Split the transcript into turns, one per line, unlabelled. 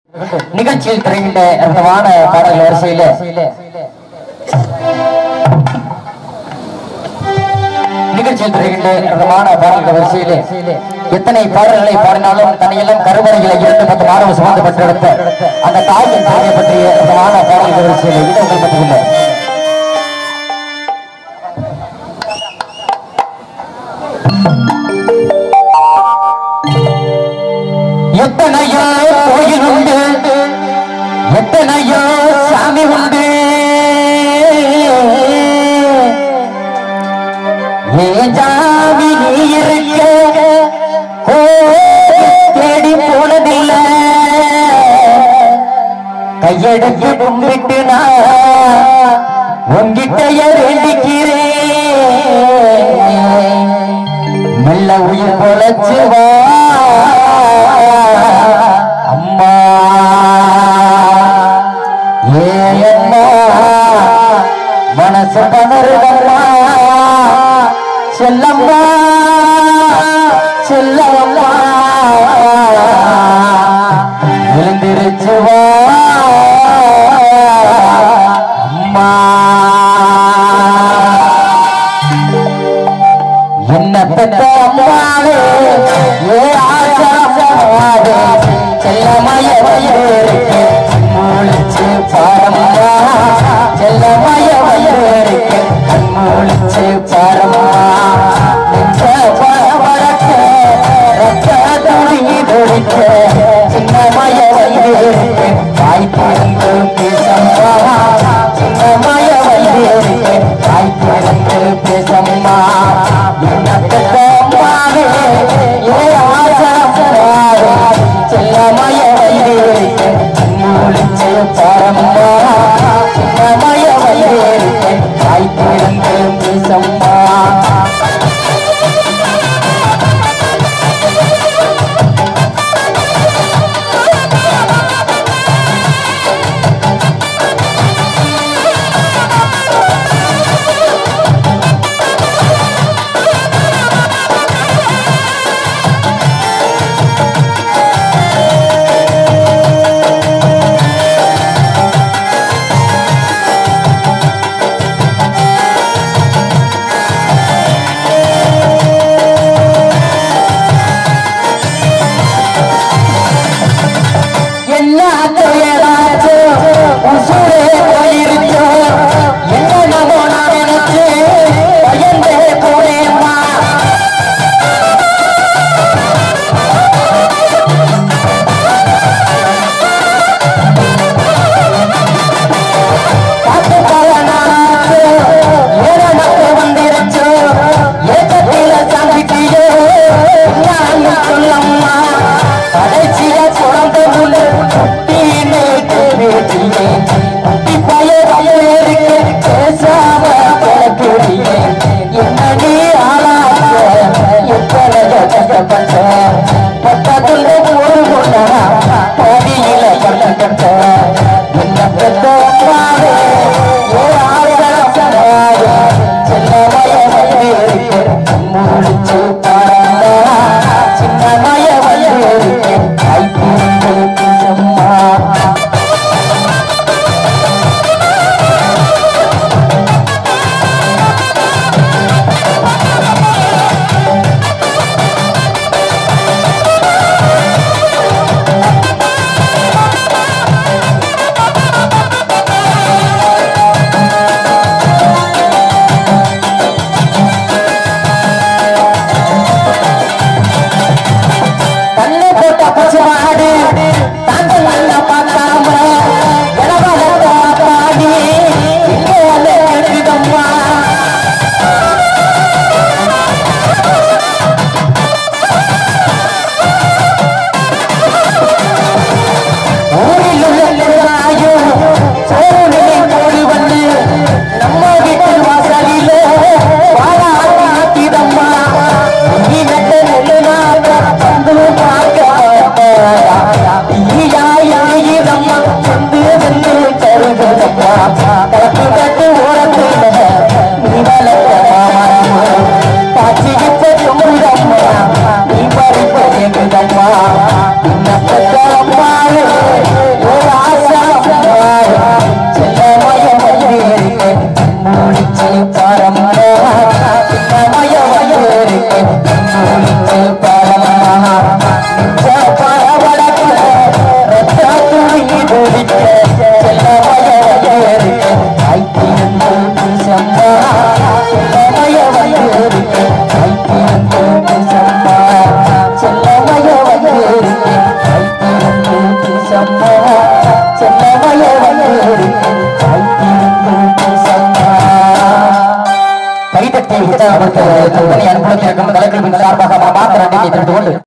நிகழ்ச்சியில் திரையிட்ட அற்புதமான பாடல் வரிசையில நிகழ்ச்சியில் திரையிட்ட அற்புதமான பாடல்கள் வரிசையிலே எத்தனை பாடல்களை பாடினாலும் தன்னையெல்லாம் கருவறையில இரண்டு பத்து மாணவ சுமந்து பெற்றெடுத்த அந்த தாயின் திறமை பற்றிய அற்புதமான பாடல்கள் வரிசையிலே இது உங்கள் மட்டுமில்லை எத்தனையோ கோயில் உண்டு எத்தனையோ சாமி உண்டு ஏன் சாமி நீ இருக்க கோயில் தேடி போனதில்லை கையெடுத்து கும்பிட்டு நான் உங்கிட்டய வேண்டிக்கிறேன் மெல்ல உயிர் பொழைச்சு வா அம்மா ஏ அம்மா மனசு கணருதம்மா செல்லம்மா செல்லம்மா எழுந்திருச்சு வா அம்மா என்ன பெற்ற அம்மாவே ஏ ஆசாவே செல்லமய வயிறுக்கு மூளிச்சு பாரம்மா செல்லமய வயிறுக்கு மூளிச்சு பாரம்மா நெஞ்ச பரபரக்க ரத்த துணி துடிக்க சின்னமய வயிறுக்கு வாய் திறந்து பேசம்மா சின்னமய வயிறுக்கு வாய் திறந்து பேசம்மா என்ன பெற்ற அம்மாவே ஏ ஆசாவே செல்லமய வயிறுக்கு மூளிச்சு பாரம்மா சின்னமய வயிறுக்கு வாய் திறந்து பேசம்மா எல்லா துயராச்சும் உசுரே போயிருச்சோ என்ன நமோ நான் நினைச்சு பயந்தே போனேம்மா காத்து பலனாச்சோ ஏறனக்கு வந்துருச்சோ ஏக்கத்தில சாந்திட்டியோ நான் சொல்லம்மா கடைசியா குழந்தை முழு குட்டினே கேட்டியே குட்டி பய வயருக்கு பேசாம பழக்கிறியே என்ன நீ ஆளாச்ச எத்தனை கஷ்டப்பட்ட பட்டதுள்ள ஒரு கொண்டா பாதியில பட்டப்பட்ட என்ன பெத்த அம்மாவே ஏ ஆசராசராய செல்லமய வயருக்கு முடிச்சு பாரண்டா சின்னமய வயருக்கு கைப்பிடித்து பேசம்மா கண்ணு போட்ட பசுமாடு தாங்க நல்ல பார்க்காம இளவரசா பாடி இங்கே வந்து எடுக்குதம்மா ஊரில் உள்ள எல்லாரும் சோறு கோடி வந்து நம்ம வீட்டு வாசலிலே வாழாட்டி ஆட்டிதம்மா நீ நட்ட நெல்லுனாக வந்து பார்க்க மாட்டாயா ஈயாயிரம்மா வந்து வந்து தருகிறம்மா கலப்பு கட்டு ஓரத்துல நீ வளர்க்க காட்சி இப்ப சொல்லுதம்மா நீ பறிப்பு கேக்குதம்மா இன்ன பெற்ற அம்மாவே அத்தனை அனுகூலத்திற்கும் கலைக்குழுவின் சார்பாக மாத்திர நன்றியை தெரிவித்துக் கொண்டு